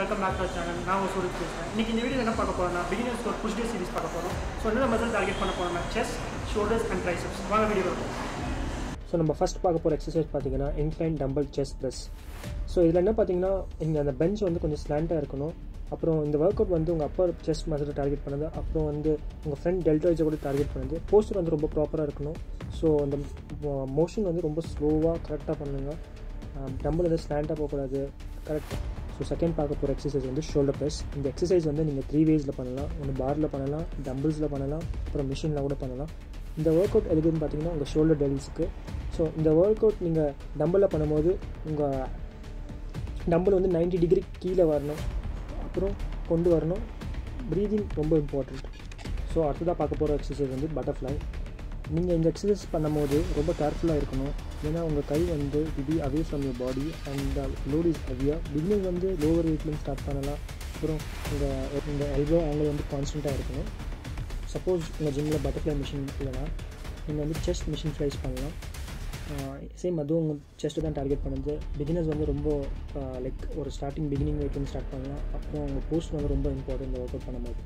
welcome back to channel நான் ஒரு சூரஜ் பேசுகிறேன் இன்றைக்கி இந்த வீடியோ என்ன பார்க்க போகிறோம்னா பிகினர்ஸ் ஒரு புஷ் டே சீரிஸ் பார்க்க போகிறோம் ஸோ என்னென்ன மசில் டார்கெட் பண்ண போகிறோம்னா செஸ் ஷோல்டர்ஸ் அண்ட் ட்ரைசப்ஸ் வாங்க வீடியோ வரும் ஸோ நம்ம ஃபஸ்ட் பார்க்க போகிற எக்ஸசைஸ் பார்த்தீங்கன்னா incline dumbbell chest press so இதில் என்ன பார்த்தீங்கன்னா இங்கே அந்த பெஞ்ச் வந்து கொஞ்சம் ஸ்லாண்டாக இருக்கணும் அப்புறம் இந்த ஒர்க் அவுட் வந்து உங்கள் அப்பர் செஸ்ட் மசில் டார்கெட் பண்ணுது அப்புறம் வந்து உங்கள் ஃப்ரண்ட் டெல்டாய்ஸை கூட டார்கெட் பண்ணுது போஸ்டர் வந்து ரொம்ப ப்ராப்பராக இருக்கணும் ஸோ அந்த மோஷன் வந்து ரொம்ப ஸ்லோவாக கரெக்டாக பண்ணுங்கள் டம்பிள் வந்து ஸ்லாண்டாக போகக்கூடாது கரெக்டாக ஸோ செகண்ட் பார்க்க போகிற எக்ஸசைஸ் வந்து ஷோல்டர் ப்ரெஸ் இந்த எக்ஸசைஸ் வந்து நீங்கள் த்ரீ வேஸில் பண்ணலாம் ஒன்று பாரில் பண்ணலாம் டம்பிள்ஸில் பண்ணலாம் அப்புறம் மிஷினில் கூட பண்ணலாம் இந்த ஒர்க் அவுட் எதுக்குன்னு பார்த்தீங்கன்னா உங்கள் ஷோல்டர் டெல்ஸுக்கு ஸோ இந்த ஒர்க் அவுட் நீங்கள் டம்பிளில் பண்ணும்போது உங்கள் டம்பிள் வந்து 90 டிகிரி கீழே வரணும் அப்புறம் கொண்டு வரணும் ப்ரீதிங் ரொம்ப இம்பார்ட்டண்ட் ஸோ அடுத்ததாக பார்க்க போகிற எக்ஸசைஸ் வந்து பட்டர்ஃப்ளை நீங்கள் இந்த எக்ஸசைஸ் பண்ணும்போது ரொம்ப கேர்ஃபுல்லாக இருக்கணும் ஏன்னா உங்கள் கை வந்து இது away from your body and load is ஹெவியாக பிகினிங் வந்து லோவர் வெயிட்லேருந்து ஸ்டார்ட் பண்ணலாம் அப்புறம் உங்கள் இந்த எல்போ ஆங்கிள் வந்து கான்ஸ்டண்ட்டாக இருக்கணும் சப்போஸ் உங்கள் ஜிம்மில் பட்டர்ஃப்ளை மிஷின் இல்லைனா நீங்கள் வந்து செஸ்ட் மிஷின் ஃப்ளைஸ் பண்ணலாம் சேம் அதுவும் உங்கள் செஸ்ட்டு தான் டார்கெட் பண்ணுது பிகினர்ஸ் வந்து ரொம்ப லைக் ஒரு ஸ்டார்டிங் பிகினிங் வெயிட்லேருந்து ஸ்டார்ட் பண்ணலாம் அப்புறம் உங்கள் போஸ்ட் வந்து ரொம்ப இம்பார்ட்டன்ட் இந்த ஒர்க் அவுட் பண்ணும்போது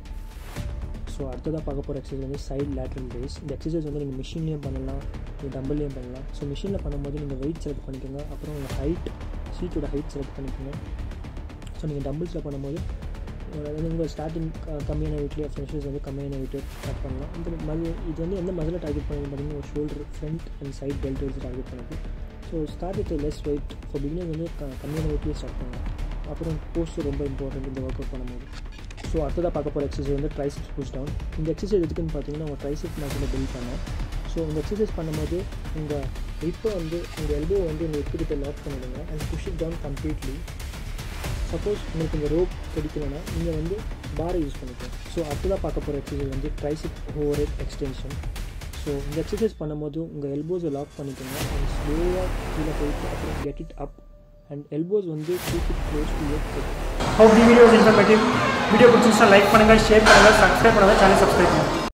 ஸோ அடுத்ததாக பார்க்க போகிற எக்ஸசைஸ் வந்து சைட் லேட்ரல் ரேஸ் இந்த எக்ஸசைஸ் வந்து நீங்கள் மிஷின்லேயும் பண்ணலாம் நீங்கள் டம்பிள்லேயும் பண்ணலாம் ஸோ மிஷினில் பண்ணும்போது நீங்கள் வெயிட் செலக்ட் பண்ணிக்கோங்க அப்புறம் உங்கள் ஹைட் சீட்டோட ஹைட் செலக்ட் பண்ணிக்கோங்க ஸோ நீங்கள் டம்பிள்ஸில் பண்ணும்போது அதாவது உங்கள் ஸ்டார்டிங் கம்மியான வெயிட்லேயே ஃப்ரெஷர்ஸ் வந்து கம்மியான வெயிட்டு ஸ்டார்ட் பண்ணலாம் இந்த மது இது வந்து எந்த மதில் டார்கெட் பண்ணுறது பார்த்தீங்கன்னா ஒரு shoulder front and side delt வச்சு டார்கெட் பண்ணுது so start with less weight for beginner வந்து க கம்மியான வெயிட்லேயே ஸ்டார்ட் பண்ணலாம் அப்புறம் போஸ்ட் ரொம்ப இம்பார்ட்டன்ட் இந்த ஒர்க் அவுட் பண்ணும்போது ஸோ அடுத்ததாக பார்க்க போகிற எக்ஸசைஸ் வந்து ட்ரைசிப்ஸ் புஷ் டவுன் இந்த எக்ஸசைஸ் எதுக்குன்னு பார்த்தீங்கன்னா உங்கள் ட்ரைசிப் மசில் பில்ட் பண்ணோம் ஸோ இந்த எக்ஸசைஸ் பண்ணும்போது உங்கள் இப்போ வந்து உங்கள் எல்போ வந்து உங்கள் எக்கிட்ட லாக் பண்ணிடுங்க and push it down completely suppose உங்களுக்கு இந்த ரோப் கிடைக்கலன்னா நீங்கள் வந்து பாரை யூஸ் பண்ணிக்கலாம் ஸோ அடுத்ததாக பார்க்க போகிற எக்ஸசைஸ் வந்து ட்ரைசிப் ஓவர் எக்ஸ்டென்ஷன் ஸோ இந்த எக்ஸசைஸ் பண்ணும்போது உங்கள் எல்போஸை லாக் பண்ணிக்கோங்க அண்ட் ஸ்லோவாக கீழே போயிட்டு அப்புறம் get it up and elbows வந்து keep it close to your head hope the videos informative video பிடிச்சிருந்தா லைக் பண்ணுங்கள் ஷேர் பண்ணுங்கள் சப்ஸ்கிரைப் பண்ணுங்கள் சேனல் சப்ஸ்கிரைப் பண்ணுங்கள்